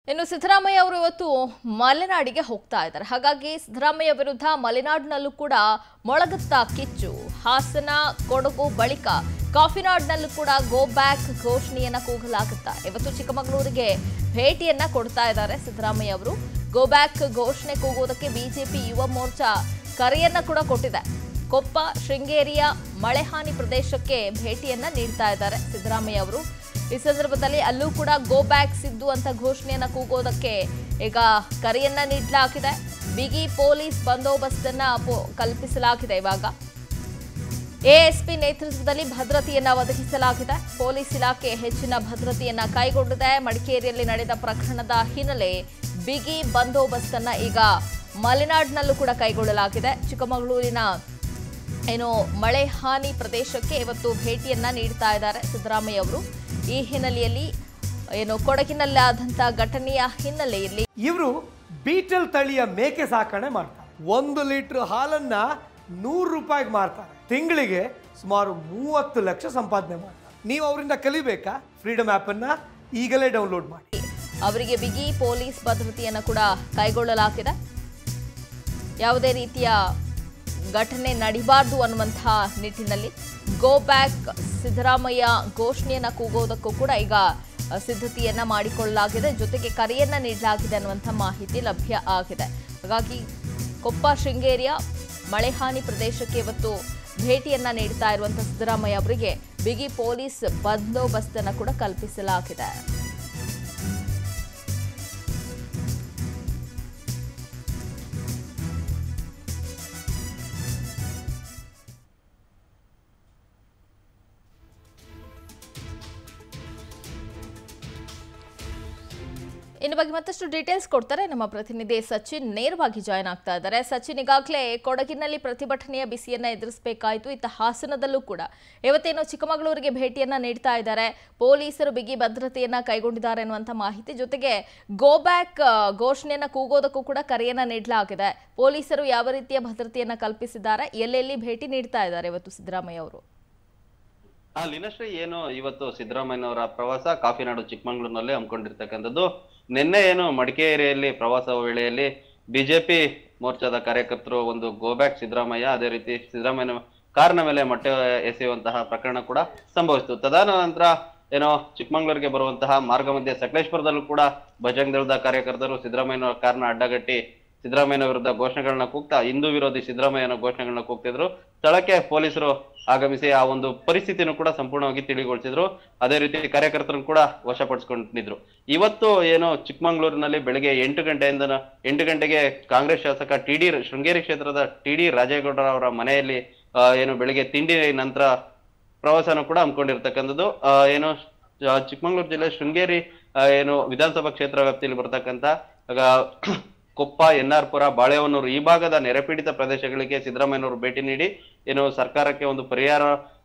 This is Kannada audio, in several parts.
ಇನ್ನು ಸಿದ್ದರಾಮಯ್ಯ ಅವರು ಇವತ್ತು ಮಲೆನಾಡಿಗೆ ಹೋಗ್ತಾ ಇದ್ದಾರೆ ಹಾಗಾಗಿ ಸಿದ್ದರಾಮಯ್ಯ ವಿರುದ್ಧ ಮಲೆನಾಡಿನಲ್ಲೂ ಕೂಡ ಮೊಳಗುತ್ತಾ ಕಿಚ್ಚು ಹಾಸನ ಕೊಡಗು ಬಳಿಕ ಕಾಫಿನಾಡ್ನಲ್ಲೂ ಕೂಡ ಗೋ ಬ್ಯಾಕ್ ಘೋಷಣೆಯನ್ನ ಕೂಗಲಾಗುತ್ತಾ ಇವತ್ತು ಚಿಕ್ಕಮಗಳೂರಿಗೆ ಭೇಟಿಯನ್ನ ಕೊಡ್ತಾ ಇದ್ದಾರೆ ಸಿದ್ದರಾಮಯ್ಯ ಅವರು ಗೋ ಬ್ಯಾಕ್ ಘೋಷಣೆ ಕೂಗುವುದಕ್ಕೆ ಬಿಜೆಪಿ ಯುವ ಮೋರ್ಚಾ ಕರೆಯನ್ನ ಕೂಡ ಕೊಟ್ಟಿದೆ ಕೊಪ್ಪ ಶೃಂಗೇರಿಯ ಮಳೆಹಾನಿ ಪ್ರದೇಶಕ್ಕೆ ಭೇಟಿಯನ್ನ ನೀಡ್ತಾ ಇದ್ದಾರೆ ಸಿದ್ದರಾಮಯ್ಯ ಅವರು ಈ ಸಂದರ್ಭದಲ್ಲಿ ಅಲ್ಲೂ ಕೂಡ ಗೋ ಬ್ಯಾಕ್ ಸಿದ್ದು ಅಂತ ಘೋಷಣೆಯನ್ನ ಕೂಗೋದಕ್ಕೆ ಈಗ ಕರೆಯನ್ನ ನೀಡಲಾಗಿದೆ ಬಿಗಿ ಪೊಲೀಸ್ ಬಂದೋಬಸ್ತನ್ನ ಪೊ- ಕಲ್ಪಿಸಲಾಗಿದೆ ಇವಾಗ ಎಎಸ್ಪಿ ನೇತೃತ್ವದಲ್ಲಿ ಭದ್ರತೆಯನ್ನ ಒದಗಿಸಲಾಗಿದೆ ಪೊಲೀಸ್ ಇಲಾಖೆ ಹೆಚ್ಚಿನ ಭದ್ರತೆಯನ್ನ ಕೈಗೊಂಡಿದೆ ಮಡಿಕೇರಿಯಲ್ಲಿ ನಡೆದ ಪ್ರಕರಣದ ಹಿನ್ನೆಲೆ ಬಿಗಿ ಬಂದೋಬಸ್ತನ್ನ ಈಗ ಮಲೆನಾಡಿನಲ್ಲೂ ಕೂಡ ಕೈಗೊಳ್ಳಲಾಗಿದೆ ಚಿಕ್ಕಮಗಳೂರಿನ ಏನು ಮಳೆ ಹಾನಿ ಪ್ರದೇಶಕ್ಕೆ ಇವತ್ತು ಭೇಟಿಯನ್ನ ನೀಡ್ತಾ ಇದ್ದಾರೆ ಸಿದ್ದರಾಮಯ್ಯ ಅವರು ಈ ಹಿನ್ನೆಲೆಯಲ್ಲಿ ಏನು ಕೊಡಗಿನಲ್ಲಾದಂತಹ ಘಟನೆಯ ಹಿನ್ನೆಲೆಯಲ್ಲಿ ಇವರು ಬೀಟಲ್ ತಳಿಯ ಮೇಕೆ ಸಾಕಣೆ ಮಾಡ್ತಾರೆ ಒಂದು ಲೀಟರ್ ಹಾಲನ್ನ ನೂರು ರೂಪಾಯಿಗೆ ಮಾರ್ತಾರೆ ತಿಂಗಳಿಗೆ ಸುಮಾರು ಮೂವತ್ತು ಲಕ್ಷ ಸಂಪಾದನೆ ಮಾಡ್ತಾರೆ ನೀವು ಅವರಿಂದ ಕಲಿಬೇಕಾ ಫ್ರೀಡಮ್ ಅನ್ನ ಈಗಲೇ ಡೌನ್ಲೋಡ್ ಮಾಡಿ ಅವರಿಗೆ ಬಿಗಿ ಪೊಲೀಸ್ ಭದ್ರತೆಯನ್ನು ಕೂಡ ಕೈಗೊಳ್ಳಲಾಗಿದೆ ಯಾವುದೇ ರೀತಿಯ ಘಟನೆ ನಡಿಬಾರ್ದು ಅನ್ನುವಂತಹ ನಿಟ್ಟಿನಲ್ಲಿ ಗೋ ಬ್ಯಾಕ್ ಸಿದ್ದರಾಮಯ್ಯ ಘೋಷಣೆಯನ್ನ ಕೂಗೋದಕ್ಕೂ ಕೂಡ ಈಗ ಸಿದ್ಧತೆಯನ್ನ ಮಾಡಿಕೊಳ್ಳಲಾಗಿದೆ ಜೊತೆಗೆ ಕರೆಯನ್ನ ನೀಡಲಾಗಿದೆ ಅನ್ನುವಂಥ ಮಾಹಿತಿ ಲಭ್ಯ ಆಗಿದೆ ಹಾಗಾಗಿ ಕೊಪ್ಪ ಶೃಂಗೇರಿಯ ಮಳೆಹಾನಿ ಪ್ರದೇಶಕ್ಕೆ ಇವತ್ತು ಭೇಟಿಯನ್ನ ನೀಡ್ತಾ ಇರುವಂತಹ ಸಿದ್ದರಾಮಯ್ಯ ಅವರಿಗೆ ಬಿಗಿ ಪೊಲೀಸ್ ಬಂದೋಬಸ್ತನ್ನು ಕೂಡ ಕಲ್ಪಿಸಲಾಗಿದೆ ಇನ್ನು ಬಗ್ಗೆ ಮತ್ತಷ್ಟು ಡೀಟೇಲ್ಸ್ ಕೊಡ್ತಾರೆ ನಮ್ಮ ಪ್ರತಿನಿಧಿ ಸಚಿನ್ ನೇರವಾಗಿ ಜಾಯ್ನ್ ಆಗ್ತಾ ಇದ್ದಾರೆ ಸಚಿನ್ ಈಗಾಗಲೇ ಕೊಡಗಿನಲ್ಲಿ ಪ್ರತಿಭಟನೆಯ ಬಿಸಿಯನ್ನ ಎದುರಿಸಬೇಕಾಯಿತು ಇತ್ತ ಹಾಸನದಲ್ಲೂ ಕೂಡ ಇವತ್ತೇನು ಚಿಕ್ಕಮಗಳೂರಿಗೆ ಭೇಟಿಯನ್ನ ನೀಡ್ತಾ ಇದ್ದಾರೆ ಪೊಲೀಸರು ಬಿಗಿ ಭದ್ರತೆಯನ್ನ ಕೈಗೊಂಡಿದ್ದಾರೆ ಅನ್ನುವಂಥ ಮಾಹಿತಿ ಜೊತೆಗೆ ಗೋ ಬ್ಯಾಕ್ ಘೋಷಣೆಯನ್ನ ಕೂಗೋದಕ್ಕೂ ಕೂಡ ಕರೆಯನ್ನ ನೀಡಲಾಗಿದೆ ಪೊಲೀಸರು ಯಾವ ರೀತಿಯ ಭದ್ರತೆಯನ್ನ ಕಲ್ಪಿಸಿದ್ದಾರೆ ಎಲ್ಲೆಲ್ಲಿ ಭೇಟಿ ನೀಡ್ತಾ ಇದ್ದಾರೆ ಇವತ್ತು ಸಿದ್ದರಾಮಯ್ಯ ಅವರು ಆ ಲೀನಶ್ರೀ ಏನು ಇವತ್ತು ಸಿದ್ದರಾಮಯ್ಯನವರ ಪ್ರವಾಸ ಕಾಫಿನಾಡು ಚಿಕ್ಕಮಂಗ್ಳೂರಿನಲ್ಲಿ ಹಮ್ಮಿಕೊಂಡಿರ್ತಕ್ಕಂಥದ್ದು ನಿನ್ನೆ ಏನು ಮಡಿಕೇರಿಯಲ್ಲಿ ಪ್ರವಾಸ ವೇಳೆಯಲ್ಲಿ ಬಿಜೆಪಿ ಮೋರ್ಚಾದ ಕಾರ್ಯಕರ್ತರು ಒಂದು ಗೋಬ್ಯಾಕ್ ಸಿದ್ದರಾಮಯ್ಯ ಅದೇ ರೀತಿ ಸಿದ್ದರಾಮಯ್ಯನ ಕಾರ್ನ ಮೇಲೆ ಮೊಟ್ಟೆ ಎಸೆಯುವಂತಹ ಪ್ರಕರಣ ಕೂಡ ಸಂಭವಿಸಿತು ತದನಂತರ ಏನೋ ಚಿಕ್ಕಮಂಗ್ಳೂರಿಗೆ ಬರುವಂತಹ ಮಾರ್ಗ ಮಧ್ಯೆ ಸಕಲೇಶ್ಪುರದಲ್ಲೂ ಕೂಡ ಬಜರಂಗ ದಳದ ಕಾರ್ಯಕರ್ತರು ಸಿದ್ದರಾಮಯ್ಯನ ಕಾರ್ನ ಅಡ್ಡಗಟ್ಟಿ ಸಿದ್ದರಾಮಯ್ಯನ ವಿರುದ್ಧ ಘೋಷಣೆಗಳನ್ನ ಕೂಗ್ತಾ ಹಿಂದೂ ವಿರೋಧಿ ಸಿದ್ದರಾಮಯ್ಯನ ಘೋಷಣೆಗಳನ್ನ ಕೂಗ್ತಿದ್ರು ಸ್ಥಳಕ್ಕೆ ಪೊಲೀಸರು ಆಗಮಿಸಿ ಆ ಒಂದು ಪರಿಸ್ಥಿತಿಯನ್ನು ಕೂಡ ಸಂಪೂರ್ಣವಾಗಿ ತಿಳಿಗೊಳಿಸಿದ್ರು ಅದೇ ರೀತಿ ಕಾರ್ಯಕರ್ತರನ್ನು ಕೂಡ ವಶಪಡಿಸಿಕೊಂಡಿದ್ರು ಇವತ್ತು ಏನು ಚಿಕ್ಕಮಂಗ್ಳೂರಿನಲ್ಲಿ ಬೆಳಿಗ್ಗೆ ಎಂಟು ಗಂಟೆಯಿಂದ ಎಂಟು ಗಂಟೆಗೆ ಕಾಂಗ್ರೆಸ್ ಶಾಸಕ ಟಿ ಡಿ ಶೃಂಗೇರಿ ಕ್ಷೇತ್ರದ ಟಿ ಡಿ ರಾಜೇಗೌಡರ ಅವರ ಮನೆಯಲ್ಲಿ ಆ, ಏನು ಬೆಳಿಗ್ಗೆ ತಿಂಡಿ ನಂತರ ಪ್ರವಾಸನ ಕೂಡ ಹಮ್ಮಿಕೊಂಡಿರ್ತಕ್ಕಂಥದ್ದು ಆ, ಏನು ಆ, ಚಿಕ್ಕಮಗಳೂರು ಜಿಲ್ಲೆ ಶೃಂಗೇರಿ ಆ, ಏನು ವಿಧಾನಸಭಾ ಕ್ಷೇತ್ರ ವ್ಯಾಪ್ತಿಯಲ್ಲಿ ಬರ್ತಕ್ಕಂಥ ಆಗ ಕೊಪ್ಪ ಎನ್ ಆರ್ ಪುರ ಬಾಳೆಹೊನ್ನೂರು ಈ ಭಾಗದ ನೆರೆಪೀಡಿತ ಪ್ರದೇಶಗಳಿಗೆ ಸಿದ್ದರಾಮಯ್ಯನವರು ಭೇಟಿ ನೀಡಿ ಏನು ಸರ್ಕಾರಕ್ಕೆ ಒಂದು ಪರಿಹಾರ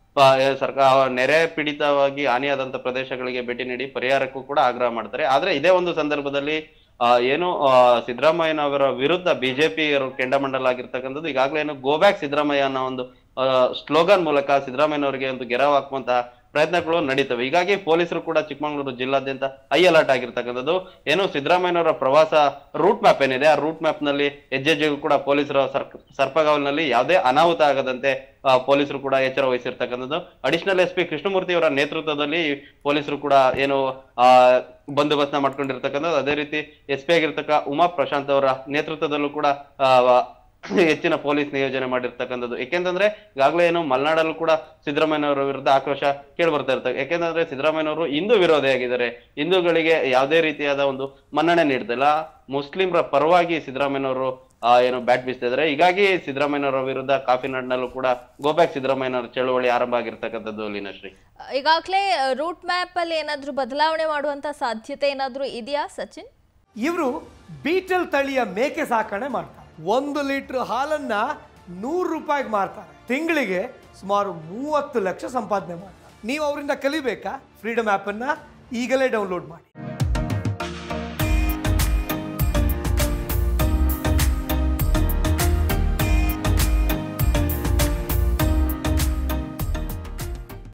ಸರ್ಕಾರ ನೆರೆ ಪೀಡಿತವಾಗಿ ಹಾನಿಯಾದಂತ ಪ್ರದೇಶಗಳಿಗೆ ಭೇಟಿ ನೀಡಿ ಪರಿಹಾರಕ್ಕೂ ಕೂಡ ಆಗ್ರಹ ಮಾಡ್ತಾರೆ ಆದ್ರೆ ಇದೇ ಒಂದು ಸಂದರ್ಭದಲ್ಲಿ ಆ, ಏನು ಆ, ಸಿದ್ದರಾಮಯ್ಯನವರ ವಿರುದ್ಧ ಬಿಜೆಪಿ ಕೆಂಡಮಂಡಲ ಆಗಿರ್ತಕ್ಕಂಥದ್ದು ಈಗಾಗಲೇ ಏನು ಗೋ ಬ್ಯಾಕ್ ಸಿದ್ದರಾಮಯ್ಯ ಅನ್ನೋ ಒಂದು ಸ್ಲೋಗನ್ ಮೂಲಕ ಸಿದ್ದರಾಮಯ್ಯನವರಿಗೆ ಒಂದು ಗೆರವು ಹಾಕುವಂತಹ ಪ್ರಯತ್ನಗಳು ನಡೀತವೆ ಹೀಗಾಗಿ ಪೊಲೀಸರು ಕೂಡ ಚಿಕ್ಕಮಗಳೂರು ಜಿಲ್ಲಾದ್ಯಂತ ಹೈ ಅಲರ್ಟ್ ಆಗಿರ್ತಕ್ಕಂಥದ್ದು ಏನು ಸಿದ್ದರಾಮಯ್ಯನವರ ಪ್ರವಾಸ ರೂಟ್ ಮ್ಯಾಪ್ ಏನಿದೆ ಆ ರೂಟ್ ಮ್ಯಾಪ್ ನಲ್ಲಿ ಹೆಜ್ಜೆಜ್ಜೆಗೂ ಕೂಡ ಪೊಲೀಸರ ಸರ್ಕ ಸರ್ಪಗಾವಲಿನಲ್ಲಿ ಯಾವುದೇ ಅನಾಹುತ ಆಗದಂತೆ ಆ, ಪೊಲೀಸರು ಕೂಡ ಎಚ್ಚರ ವಹಿಸಿರ್ತಕ್ಕಂಥದ್ದು ಅಡಿಷನಲ್ ಎಸ್ ಪಿ ಕೃಷ್ಣಮೂರ್ತಿ ಅವರ ನೇತೃತ್ವದಲ್ಲಿ ಪೊಲೀಸರು ಕೂಡ ಏನು ಆ ಬಂದೋಬಸ್ತ ಮಾಡ್ಕೊಂಡಿರ್ತಕ್ಕಂಥದ್ದು ಅದೇ ರೀತಿ ಎಸ್ ಪಿ ಆಗಿರ್ತಕ್ಕ ಉಮಾ ಪ್ರಶಾಂತ್ ಅವರ ನೇತೃತ್ವದಲ್ಲೂ ಕೂಡ ಆ, ಹೆಚ್ಚಿನ ಪೊಲೀಸ್ ನಿಯೋಜನೆ ಮಾಡಿರ್ತಕ್ಕಂಥದ್ದು ಯಾಕೆಂತಂದ್ರೆ ಈಗಾಗಲೇ ಏನು ಮಲೆನಾಡಲ್ಲೂ ಕೂಡ ಸಿದ್ದರಾಮಯ್ಯನವರ ವಿರುದ್ಧ ಆಕ್ರೋಶ ಕೇಳಿ ಬರ್ತಾ ಇರ್ತದೆ ಯಾಕೆಂತಂದ್ರೆ ಸಿದ್ದರಾಮಯ್ಯನವರು ಹಿಂದೂ ವಿರೋಧಿಯಾಗಿದ್ದಾರೆ ಹಿಂದೂಗಳಿಗೆ ಯಾವುದೇ ರೀತಿಯಾದ ಒಂದು ಮನ್ನಣೆ ನೀಡ್ತಿಲ್ಲ ಮುಸ್ಲಿಂರ ಪರವಾಗಿ ಸಿದ್ದರಾಮಯ್ಯನವರು ಆ, ಏನು ಬ್ಯಾಟ್ ಬೀಸ್ತಾ ಇದ್ದಾರೆ ಹೀಗಾಗಿ ಸಿದ್ದರಾಮಯ್ಯನವರ ವಿರುದ್ಧ ಕಾಫಿನಾಡ್ನಲ್ಲೂ ಕೂಡ ಗೋಬ್ಯಾಕ್ ಸಿದ್ದರಾಮಯ್ಯನವರ ಚಳವಳಿ ಆರಂಭ ಆಗಿರ್ತಕ್ಕಂಥದ್ದು ಲೀನಶ್ರೀ ಈಗಾಗಲೇ ರೂಟ್ ಮ್ಯಾಪ್ ಅಲ್ಲಿ ಏನಾದ್ರೂ ಬದಲಾವಣೆ ಮಾಡುವಂತ ಸಾಧ್ಯತೆ ಏನಾದ್ರೂ ಇದೆಯಾ ಸಚಿನ್ ಇವರು ಬೀಟಲ್ ತಳಿಯ ಮೇಕೆ ಸಾಕಣೆ ಮಾಡ್ತಾರೆ ಒಂದು ಲೀಟರ್ ಹಾಲನ್ನ ನೂರು ರೂಪಾಯಿಗೆ ಮಾರ್ತಾರೆ ತಿಂಗಳಿಗೆ ಸುಮಾರು ಮೂವತ್ತು ಲಕ್ಷ ಸಂಪಾದನೆ ಮಾಡ್ತಾರೆ ನೀವು ಅವರಿಂದ ಕಲಿಬೇಕಾ ಫ್ರೀಡಮ್ ಅನ್ನ ಈಗಲೇ ಡೌನ್ಲೋಡ್ ಮಾಡಿ